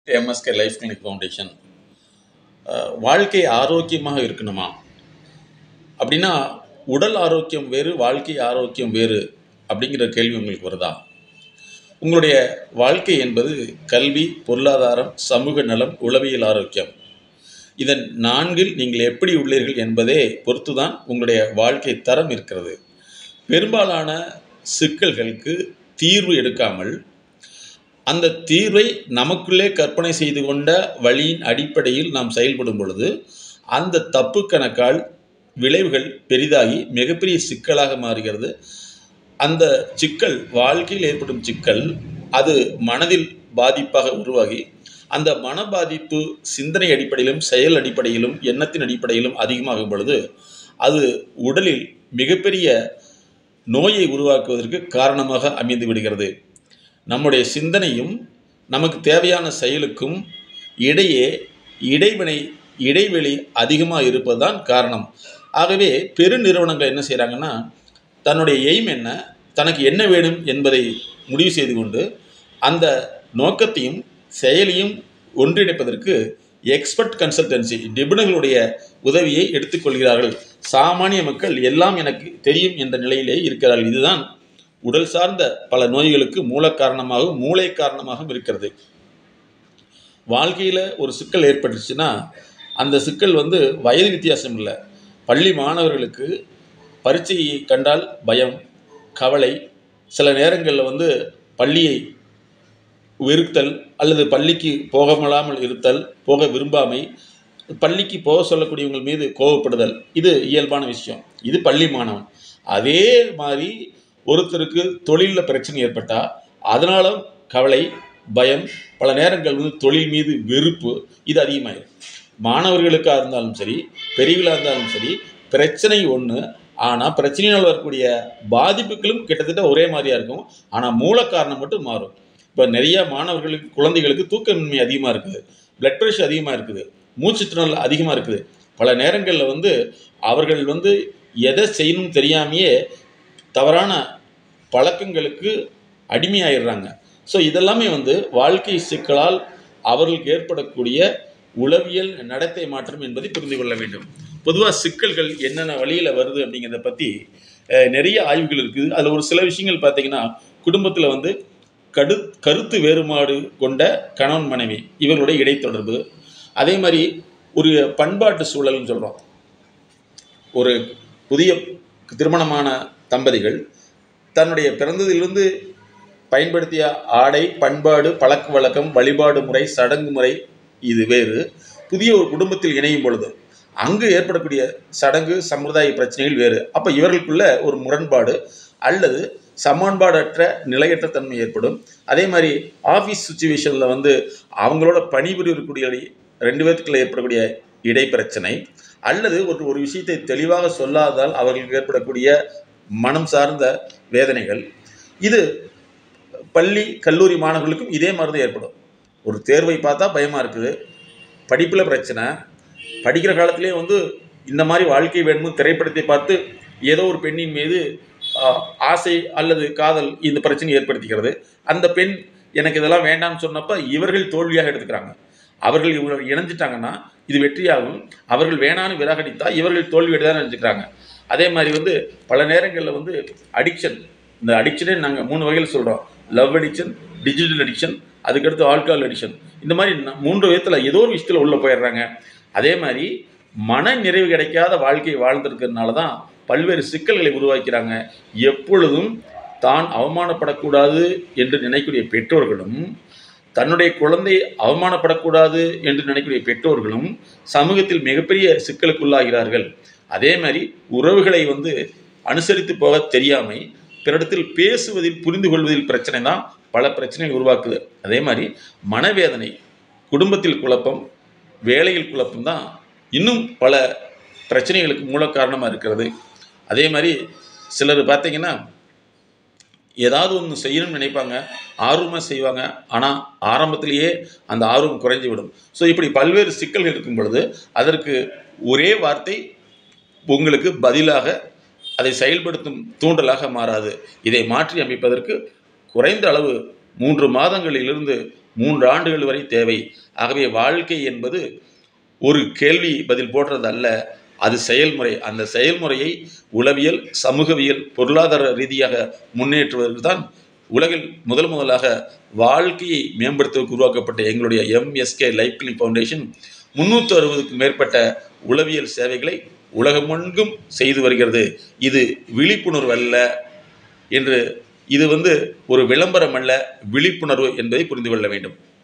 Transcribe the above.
MSK life clinic foundation ah, வாழ்க்கை ஆரோக்கியமாக இருக்கணுமா அப்படின்னா உடல் ஆரோக்கியம் வேறு வாழ்க்கை ஆரோக்கியம் வேறு அப்படிங்கிற கேள்வி உங்களுக்கு வருதா உங்களுடைய வாழ்க்கை என்பது கல்வி பொருளாதாரம் சமூக நலம் உளவியல் ஆரோக்கியம் இதன் நான்கில் நீங்கள் எப்படி உள்ளீர்கள் என்பதே பொறுத்துதான் உங்களுடைய வாழ்க்கை தரம் இருக்கிறது பெரும்பாலான சிக்கல்களுக்கு தீர்வு எடுக்காமல் அந்த தீர்வை நமக்குள்ளே கற்பனை செய்து கொண்ட வழியின் அடிப்படையில் நாம் செயல்படும் பொழுது அந்த தப்பு கணக்கால் விளைவுகள் பெரிதாகி மிகப்பெரிய சிக்கலாக மாறுகிறது அந்த சிக்கல் வாழ்க்கையில் ஏற்படும் சிக்கல் அது மனதில் பாதிப்பாக உருவாகி அந்த மன பாதிப்பு சிந்தனை அடிப்படையிலும் செயல் அடிப்படையிலும் எண்ணத்தின் அடிப்படையிலும் அதிகமாகும் பொழுது அது உடலில் மிகப்பெரிய நோயை உருவாக்குவதற்கு காரணமாக அமைந்து விடுகிறது நம்முடைய சிந்தனையும் நமக்கு தேவையான செயலுக்கும் இடையே இடைவினை இடைவெளி அதிகமாக இருப்பதுதான் காரணம் ஆகவே பெருநிறுவனங்கள் என்ன செய்கிறாங்கன்னா தன்னுடைய எய்ம் என்ன தனக்கு என்ன வேணும் என்பதை முடிவு செய்து கொண்டு அந்த நோக்கத்தையும் செயலையும் ஒன்றிணைப்பதற்கு எக்ஸ்பர்ட் கன்சல்டன்சி நிபுணர்களுடைய உதவியை எடுத்துக்கொள்கிறார்கள் சாமானிய மக்கள் எல்லாம் எனக்கு தெரியும் என்ற நிலையிலே இருக்கிறார்கள் இதுதான் உடல் சார்ந்த பல நோய்களுக்கு மூல காரணமாகவும் மூளை காரணமாகவும் இருக்கிறது வாழ்க்கையில் ஒரு சிக்கல் ஏற்பட்டுச்சுன்னா அந்த சிக்கல் வந்து வயது வித்தியாசம் இல்லை பள்ளி மாணவர்களுக்கு பரீட்சையை கண்டால் பயம் கவலை சில நேரங்களில் வந்து பள்ளியை வெறுத்தல் அல்லது பள்ளிக்கு போகமலாமல் இருத்தல் போக விரும்பாமை பள்ளிக்கு போக சொல்லக்கூடியவங்கள் மீது கோபப்படுதல் இது இயல்பான விஷயம் இது பள்ளி மாணவன் அதே மாதிரி ஒருத்தருக்கு தொழிலில் பிரச்சனை ஏற்பட்டால் அதனால கவலை பயம் பல நேரங்கள் வந்து தொழில் மீது வெறுப்பு இது அதிகமாயிடும் மாணவர்களுக்காக இருந்தாலும் சரி பெரியவர்களாக இருந்தாலும் சரி பிரச்சனை ஒன்று ஆனால் பிரச்சனையால் வரக்கூடிய பாதிப்புகளும் கிட்டத்தட்ட ஒரே மாதிரியாக இருக்கும் ஆனால் மூல காரணம் மட்டும் மாறும் இப்போ நிறைய மாணவர்களுக்கு குழந்தைகளுக்கு தூக்கமின்மை அதிகமாக இருக்குது பிளட் ப்ரெஷர் அதிகமாக இருக்குது மூச்சு திணறல் அதிகமாக இருக்குது பல நேரங்களில் வந்து அவர்கள் வந்து எதை செய்யணும்னு தெரியாமையே தவறான பழக்கங்களுக்கு அடிமையாயிடுறாங்க ஸோ இதெல்லாமே வந்து வாழ்க்கை சிக்கலால் அவர்களுக்கு ஏற்படக்கூடிய உளவியல் நடத்தை மாற்றம் என்பதை புரிந்து கொள்ள வேண்டும் பொதுவாக சிக்கல்கள் என்னென்ன வழியில் வருது அப்படிங்கிறத பற்றி அஹ், நிறைய ஆய்வுகள் இருக்குது அதில் ஒரு சில விஷயங்கள் பார்த்தீங்கன்னா குடும்பத்தில் வந்து கடு கருத்து வேறுபாடு கொண்ட கணவன் மனைவி இவர்களுடைய இடைத்தொடர்பு அதே மாதிரி ஒரு பண்பாட்டு சூழல்னு சொல்கிறோம் ஒரு புதிய திருமணமான தம்பதிகள் தன்னுடைய பிறந்ததிலிருந்து பயன்படுத்திய ஆடை பண்பாடு பழக்க வழக்கம் வழிபாடு முறை சடங்கு முறை இது வேறு புதிய ஒரு குடும்பத்தில் இணையும் பொழுது அங்கு ஏற்படக்கூடிய சடங்கு சமுதாய பிரச்சனைகள் வேறு அப்போ இவர்களுக்குள்ள ஒரு முரண்பாடு அல்லது சமன்பாடற்ற நிலையற்ற தன்மை ஏற்படும் அதே மாதிரி ஆஃபீஸ் சுச்சுவேஷனில் வந்து அவங்களோட பணிபுரியக்கூடிய ரெண்டு பேர்த்துக்குள்ள ஏற்படக்கூடிய இடைப்பிரச்சனை அல்லது ஒரு ஒரு விஷயத்தை தெளிவாக சொல்லாததால் அவர்களுக்கு ஏற்படக்கூடிய மனம் சார்ந்த வேதனைகள் இது பள்ளி கல்லூரி மாணவர்களுக்கும் இதே மாதிரி தான் ஏற்படும் ஒரு தேர்வை பார்த்தா பயமாக இருக்குது படிப்பில் பிரச்சனை படிக்கிற காலத்திலே வந்து இந்த மாதிரி வாழ்க்கை வேணும்னு திரைப்படத்தை பார்த்து ஏதோ ஒரு பெண்ணின் மீது ஆ, ஆசை அல்லது காதல் இந்த பிரச்சனை ஏற்படுத்திக்கிறது அந்த பெண் எனக்கு இதெல்லாம் வேண்டாம்னு சொன்னப்ப இவர்கள் தோல்வியாக எடுத்துக்கிறாங்க அவர்கள் இவங்க இணைஞ்சிட்டாங்கன்னா இது வெற்றியாகும் அவர்கள் வேணான்னு விராகடித்தா இவர்கள் தோல்வி தான் நினச்சிக்கிறாங்க அதே மாதிரி வந்து பல நேரங்களில் வந்து அடிக்ஷன் இந்த அடிக்ஷனே நாங்கள் மூணு வகையில் சொல்கிறோம் லவ் அடிக்ஷன் டிஜிட்டல் அடிக்ஷன் அதுக்கடுத்து ஆல்கஹால் அடிக்ஷன் இந்த மாதிரி ந- மூன்று விதத்தில் ஏதோ ஒரு விஷயத்தில் உள்ளே போயிடுறாங்க அதே மாதிரி மன நிறைவு கிடைக்காத வாழ்க்கையை வாழ்ந்திருக்கிறதுனால தான் பல்வேறு சிக்கல்களை உருவாக்கிறாங்க எப்பொழுதும் தான் அவமானப்படக்கூடாது என்று நினைக்கக்கூடிய பெற்றோர்களும் தன்னுடைய குழந்தை அவமானப்படக்கூடாது என்று நினைக்கக்கூடிய பெற்றோர்களும் சமூகத்தில் மிகப்பெரிய சிக்கலுக்குள்ளாகிறார்கள் அதே மாதிரி உறவுகளை வந்து அனுசரித்து போக தெரியாமை பிறரிடத்தில் பேசுவதில் புரிந்து கொள்வதில் பிரச்சனை தான் பல பிரச்சனைகள் உருவாக்குது அதே மாதிரி மனவேதனை குடும்பத்தில் குழப்பம் வேலையில் குழப்பம் தான் இன்னும் பல பிரச்சனைகளுக்கு மூல காரணமாக இருக்கிறது அதே மாதிரி சிலர் பார்த்தீங்கன்னா ஏதாவது ஒன்று செய்யணும்னு நினைப்பாங்க ஆர்வமாக செய்வாங்க ஆனால் ஆரம்பத்திலேயே அந்த ஆர்வம் குறைஞ்சு விடும் ஸோ இப்படி பல்வேறு சிக்கல்கள் இருக்கும் பொழுது அதற்கு ஒரே வார்த்தை உங்களுக்கு பதிலாக அதை செயல்படுத்தும் தூண்டலாக மாறாது இதை மாற்றி அமைப்பதற்கு குறைந்த அளவு மூன்று மாதங்களிலிருந்து மூன்று ஆண்டுகள் வரை தேவை ஆகவே வாழ்க்கை என்பது ஒரு கேள்வி பதில் போடுறது அல்ல அது செயல்முறை அந்த செயல்முறையை உளவியல் சமூகவியல் பொருளாதார ரீதியாக முன்னேற்றுவதற்கு தான் உலகில் முதல் முதலாக வாழ்க்கையை மேம்படுத்துவதற்கு உருவாக்கப்பட்ட எங்களுடைய எம்எஸ்கே லைஃப் கிளினிக் ஃபவுண்டேஷன் முன்னூற்றி அறுபதுக்கும் மேற்பட்ட உளவியல் சேவைகளை உலகமெங்கும் செய்து வருகிறது இது விழிப்புணர்வு அல்ல என்று இது வந்து ஒரு விளம்பரம் அல்ல விழிப்புணர்வு என்பதை புரிந்து கொள்ள வேண்டும்